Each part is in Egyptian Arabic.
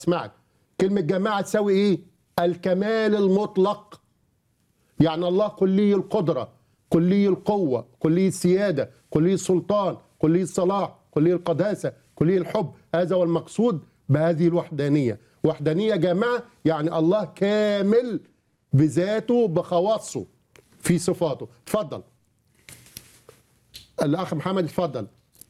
اسمعك كلمة جماعة تساوي ايه؟ الكمال المطلق يعني الله كلي القدرة كلي القوة كلي السيادة كلي السلطان كلي الصلاح كلي القداسة كلي الحب هذا هو المقصود بهذه الوحدانية وحدانية جماعة يعني الله كامل بذاته بخواصه في صفاته اتفضل الأخ محمد اتفضل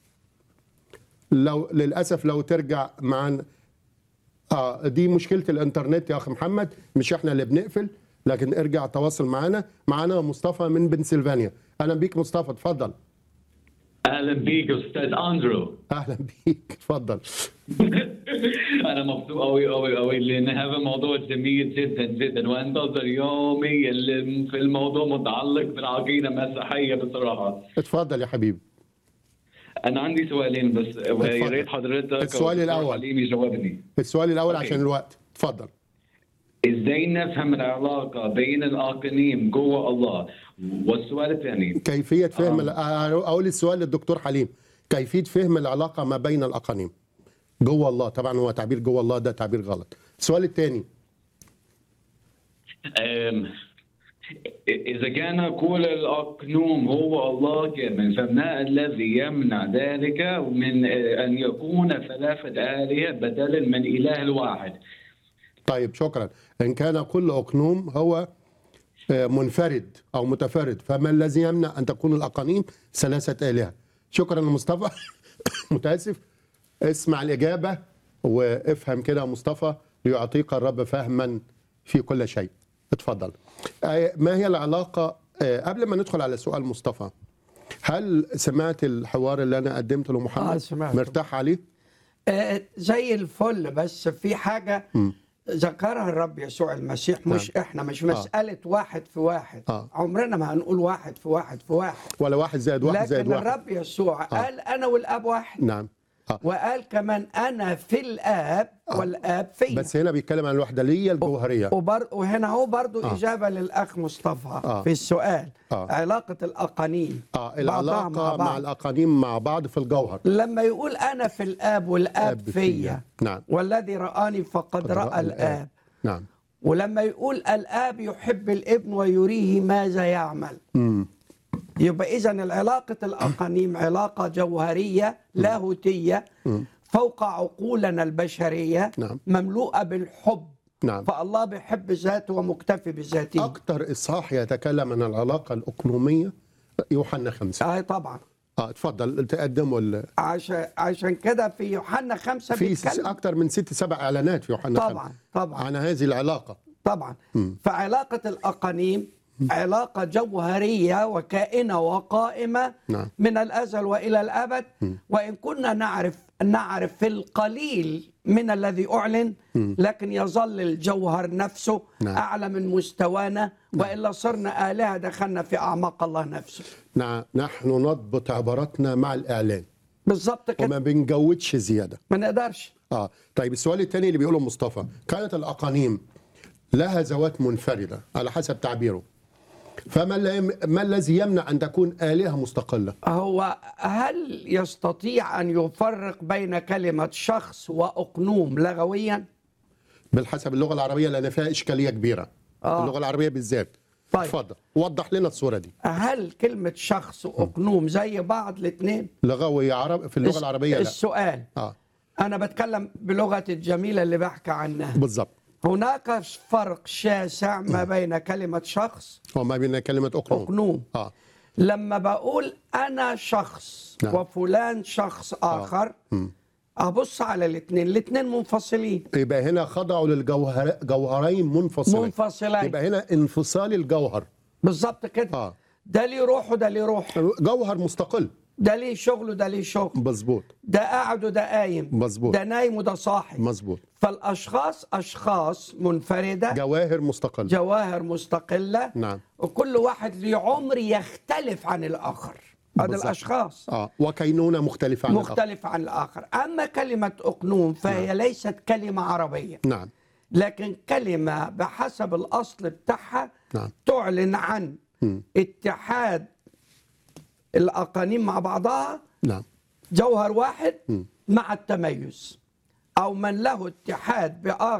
لو للأسف لو ترجع معانا اه دي مشكله الانترنت يا اخ محمد مش احنا اللي بنقفل لكن ارجع تواصل معانا معانا مصطفى من بنسلفانيا اهلا بيك مصطفى اتفضل اهلا بيك استاذ اندرو اهلا بيك اتفضل انا مبسوط قوي قوي قوي لان هذا موضوع جميل جدا جدا وانتظر يومي اللي في الموضوع متعلق بالعقيده المسيحيه بصراحه اتفضل يا حبيبي انا عندي سؤالين بس ويا ريت حضرتك السؤال أو الأول. حليم يجاوبني السؤال الاول أوكي. عشان الوقت اتفضل ازاي نفهم العلاقه بين الاقانيم جوه الله والسؤال الثاني كيفيه فهم ال- اقول السؤال للدكتور حليم كيفيه فهم العلاقه ما بين الاقانيم جوه الله طبعا هو تعبير جوه الله ده تعبير غلط السؤال الثاني أم، إذا كان كل الأقنوم هو الله كامل فما الذي يمنع ذلك من أن يكون ثلاثة آلهة بدلا من إله الواحد طيب شكرا ان كان كل اقنوم هو آه، منفرد او متفرد فما الذي يمنع ان تكون الاقانيم ثلاثه الهه شكرا يا مصطفى متاسف اسمع الاجابه وافهم كده يا مصطفى ليعطيك الرب فهما في كل شيء اتفضل آه، ما هي العلاقه آه، قبل ما ندخل على سؤال مصطفى هل سمعت الحوار اللي انا قدمته لمحمد آه، سمعته. مرتاح عليه آه، زي الفل بس في حاجة ذكرها الرب يسوع المسيح مش احنا مش مسألة واحد في واحد آه. عمرنا ما هنقول واحد في واحد في واحد ولا واحد زائد واحد زائد لكن واحد الرب يسوع قال أنا والآب واحد نعم آه. وقال كمان أنا في الآب والآب فيا بس هنا بيتكلم عن الوحدانيه الجوهريه وبر... وهنا هو برضو آه. إجابة للأخ مصطفى آه. في السؤال آه. علاقة الأقانيم اه بعضها العلاقه مع, بعض. الاقانيم مع بعض في الجوهر لما يقول أنا في الآب والآب آب فيا. فيا نعم. والذي رآني فقد قد رأى الآب نعم ولما يقول الآب يحب الابن ويريه ماذا يعمل مم. يبقى إذا العلاقة الأقانيم علاقة جوهرية لاهوتية فوق عقولنا البشرية نعم. مملوءة بالحب نعم فالله بيحب ذاته ومكتفي بذاته اكتر اصحاح يتكلم عن العلاقه الاقنوميه يوحنا خمسة آه طبعا اه اتفضل تقدموا ال... عشان عشان كده في يوحنا خمسة في س- بيتكلم اكتر من ست سبع اعلانات في يوحنا طبعا خمسة طبعا عن هذه العلاقه طبعا فعلاقة الأقانيم علاقة جوهرية وكائنة وقائمة نعم. من الأزل وإلى الأبد وإن كنا نعرف نعرف في القليل من الذي أعلن لكن يظل الجوهر نفسه نعم. أعلى من مستوانا وإلا صرنا آلهة دخلنا في أعماق الله نفسه نعم نحن نضبط عباراتنا مع الاعلان بالظبط كده وما بنجودش زياده ما نقدرش اه طيب السؤال الثاني اللي بيقوله مصطفى كانت الاقانيم لها ذوات منفرده على حسب تعبيره فما الل- ما الذي يمنع ان تكون الهه مستقله هو هل يستطيع أن يفرق بين كلمة شخص وأقنوم لغويا؟ بالحسب اللغه العربيه لان فيها اشكاليه كبيره آه. اللغه العربيه بالذات طيب. اتفضل وضح لنا الصوره دي هل كلمة شخص وأقنوم زي بعض الاثنين؟ لغوي عرب في اللغه العربيه لا السؤال اه أنا بتكلم بلغة الجميلة اللي بحكي عنها بالظبط هناك فرق شاسع ما بين كلمة شخص هو ما بين كلمه اقنوم وأقنوم اه لما بقول أنا شخص نعم. وفلان شخص آخر أبص على الاثنين الاثنين منفصلين يبقى هنا خضعوا للجوهر جوهرين منفصلين منفصلين يبقى هنا انفصال الجوهر بالظبط كده آه. ده ليه روح وده ليه روح جوهر مستقل ده ليه شغل وده ليه شغل مظبوط ده قاعد وده قايم مظبوط. ده نايم وده صاحي مظبوط فالاشخاص اشخاص منفرده جواهر مستقل جواهر مستقله نعم. وكل واحد له عمر يختلف عن الاخر هذا بالظبط. الاشخاص اه وكينونه مختلفه عن الآخر. مختلف عن الاخر اما كلمه اقنوم فهي ليست كلمه عربيه نعم لكن كلمه بحسب الاصل بتاعها نعم. تعلن عن اتحاد الاقانيم مع بعضها نعم جوهر واحد مع التميز أو من له اتحاد بآخر